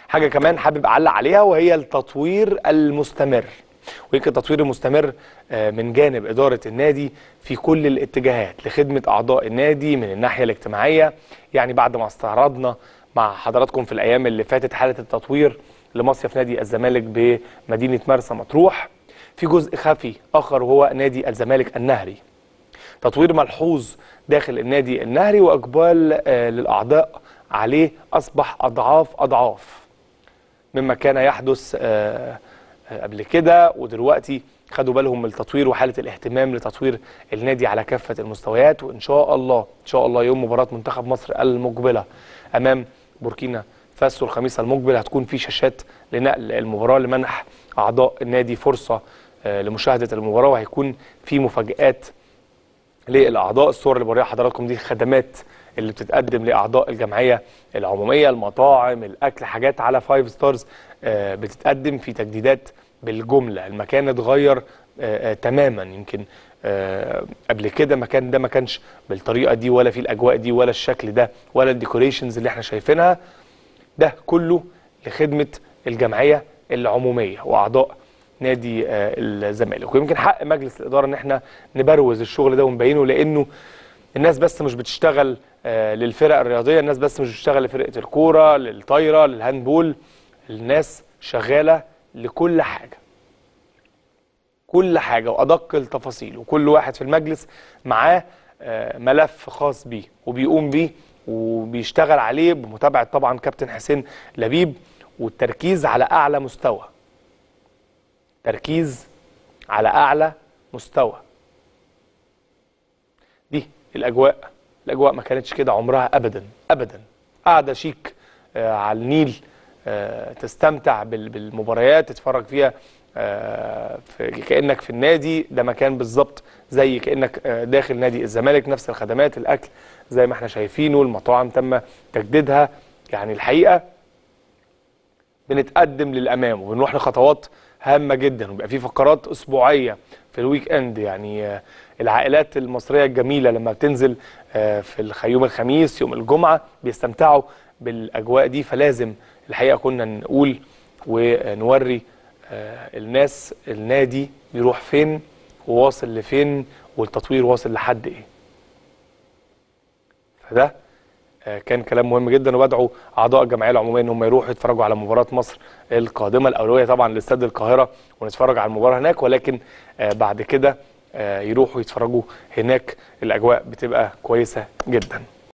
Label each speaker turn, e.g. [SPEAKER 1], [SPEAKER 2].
[SPEAKER 1] حاجه كمان حابب اعلق عليها وهي التطوير المستمر ويمكن التطوير المستمر آه، من جانب اداره النادي في كل الاتجاهات لخدمه اعضاء النادي من الناحيه الاجتماعيه يعني بعد ما استعرضنا مع حضراتكم في الايام اللي فاتت حاله التطوير لمصيف نادي الزمالك بمدينه مرسى مطروح في جزء خفي اخر وهو نادي الزمالك النهري تطوير ملحوظ داخل النادي النهري واقبال آه، للاعضاء عليه اصبح اضعاف اضعاف مما كان يحدث آه، آه، قبل كده ودلوقتي خدوا بالهم من التطوير وحاله الاهتمام لتطوير النادي على كافه المستويات وان شاء الله ان شاء الله يوم مباراه منتخب مصر المقبله امام بوركينا فاسو الخميس المقبل هتكون في شاشات لنقل المباراه لمنح اعضاء النادي فرصه آه، لمشاهده المباراه وهيكون في مفاجات للاعضاء الصور اللي بوريها حضراتكم دي خدمات اللي بتتقدم لاعضاء الجمعيه العموميه المطاعم الاكل حاجات على فايف ستارز آه، بتتقدم في تجديدات بالجمله المكان اتغير آه، آه، تماما يمكن آه، قبل كده المكان ده ما كانش بالطريقه دي ولا في الاجواء دي ولا الشكل ده ولا الديكوريشنز اللي احنا شايفينها ده كله لخدمه الجمعيه العموميه واعضاء نادي آه، الزمالك ويمكن حق مجلس الاداره ان احنا نبروز الشغل ده ونبينه لانه الناس بس مش بتشتغل آه، للفرق الرياضيه الناس بس مش بتشتغل لفرقه الكوره للطايره للهاندبول الناس شغاله لكل حاجه كل حاجه وادق التفاصيل وكل واحد في المجلس معاه آه، ملف خاص بيه وبيقوم بيه وبيشتغل عليه بمتابعه طبعا كابتن حسين لبيب والتركيز على اعلى مستوى تركيز على اعلى مستوى دي الاجواء الاجواء ما كانتش كده عمرها ابدا ابدا قاعده شيك آه على النيل آه تستمتع بال- بالمباريات تتفرج فيها آه في كانك في النادي ده مكان بالظبط زي كانك آه داخل نادي الزمالك نفس الخدمات الاكل زي ما احنا شايفينه المطاعم تم تجديدها يعني الحقيقه بنتقدم للامام وبنروح لخطوات هامه جدا وبيبقى في فقرات اسبوعيه في الويك اند يعني آه، العائلات المصريه الجميله لما بتنزل آه، في الخ- يوم الخميس يوم الجمعه بيستمتعوا بالاجواء دي فلازم الحقيقه كنا نقول ونوري آه، الناس النادي بيروح فين وواصل لفين والتطوير واصل لحد ايه فده آه، كان كلام مهم جدا وبدعو اعضاء الجمعيه العموميه ان هم يروحوا يتفرجوا على مباراه مصر القادمه الاولويه طبعا لاستاد القاهره ونتفرج على المباراه هناك ولكن آه، بعد كده آه، يروحوا يتفرجوا هناك الاجواء بتبقى كويسه جدا